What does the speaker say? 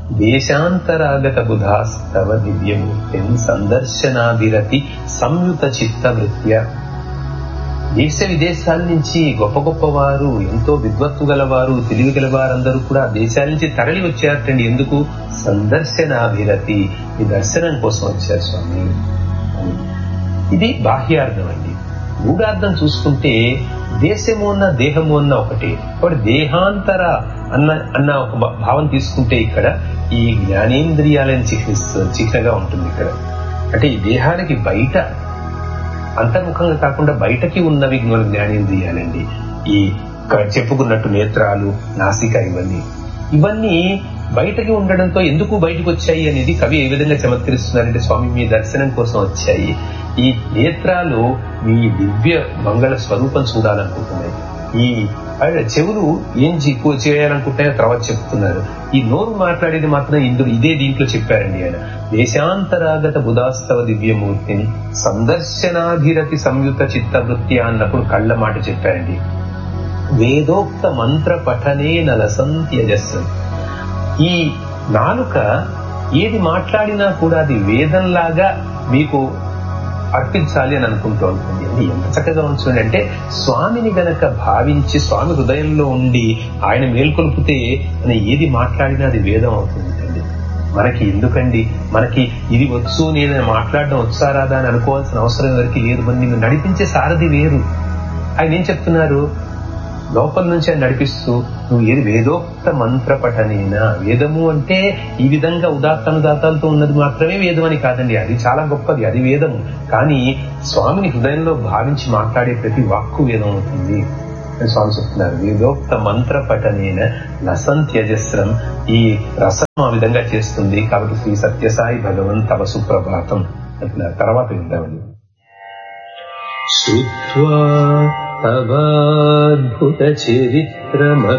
దేశాంతరాగత బుధాస్తవ దివ్యమూర్తిం సందర్శనాభిరతి సంయుత చిత్త వృత్య దేశ విదేశాల నుంచి గొప్ప గొప్ప వారు ఎంతో విద్వత్తు గలవారు తెలివి గలవారందరూ కూడా దేశాల నుంచి తరలి వచ్చారటండి ఎందుకు సందర్శనాభిరతి ఈ దర్శనం కోసం వచ్చారు స్వామి ఇది బాహ్యార్థం అండి మూడార్థం చూసుకుంటే దేశము అన్న దేహము అన్న ఒకటి కాబట్టి దేహాంతర అన్న అన్న ఒక భావం తీసుకుంటే ఇక్కడ ఈ జ్ఞానేంద్రియాలను చిహ్నిస్తూ చిహ్నగా ఉంటుంది ఇక్కడ అంటే ఈ దేహానికి బయట అంతర్ముఖంగా కాకుండా బయటకి ఉన్నవి జ్ఞానేంద్రియాలండి ఈ చెప్పుకున్నట్టు నేత్రాలు నాసిక ఇవన్నీ ఇవన్నీ బయటకి ఉండడంతో ఎందుకు బయటకు వచ్చాయి అనేది కవి ఏ విధంగా చమత్కరిస్తున్నారంటే స్వామి మీ దర్శనం కోసం వచ్చాయి ఈ నేత్రాలు మీ దివ్య మంగళ స్వరూపం చూడాలనుకుంటున్నాయి ఈ చెవులు ఏం ఎక్కువ చేయాలనుకుంటాయో తర్వాత చెప్తున్నారు ఈ నోరు మాట్లాడేది మాత్రం ఇందులో ఇదే దీంట్లో చెప్పారండి ఆయన దేశాంతరాగత బుధాస్తవ దివ్యమూర్తిని సందర్శనాభిరతి సంయుత చిత్తవృత్తి అన్నప్పుడు కళ్ళ మాట చెప్పారండి వేదోక్త మంత్ర పఠనే నలసంత్యజస్సం ఈ నాలుక ఏది మాట్లాడినా కూడా అది వేదంలాగా మీకు అర్పించాలి అని అనుకుంటూ ఉంటుంది అది ఎంత చక్కగా ఉంచుంది అంటే స్వామిని గనక భావించి స్వామి హృదయంలో ఉండి ఆయన మేల్కొల్పితే అని ఏది మాట్లాడినా అది వేదం అవుతుంది అండి మనకి ఎందుకండి మనకి ఇది వచ్చు నేను మాట్లాడడం వచ్చారాదా అని అనుకోవాల్సిన అవసరం ఎవరికి లేదు మరి నిన్ను నడిపించే సారథి వేరు ఆయన ఏం చెప్తున్నారు లోపల నుంచి ఆయన నడిపిస్తూ నువ్వు ఏది వేదోక్త మంత్ర పఠనేనా వేదము అంటే ఈ విధంగా ఉదాత్తనుదాతాలతో ఉన్నది మాత్రమే వేదం అని కాదండి అది చాలా గొప్పది అది వేదము కానీ స్వామిని హృదయంలో భావించి మాట్లాడే ప్రతి వాక్కు వేదం అవుతుంది అని స్వామి చెప్తున్నారు వేదోక్త మంత్ర పఠనేన రసం త్యజస్రం ఈ రసం ఆ విధంగా చేస్తుంది కాబట్టి శ్రీ సత్యసాయి భగవన్ తవ సుప్రభాతం అంటున్నారు తర్వాత వింటామండి श्रुत्वा तवाद्भुतचरित्रम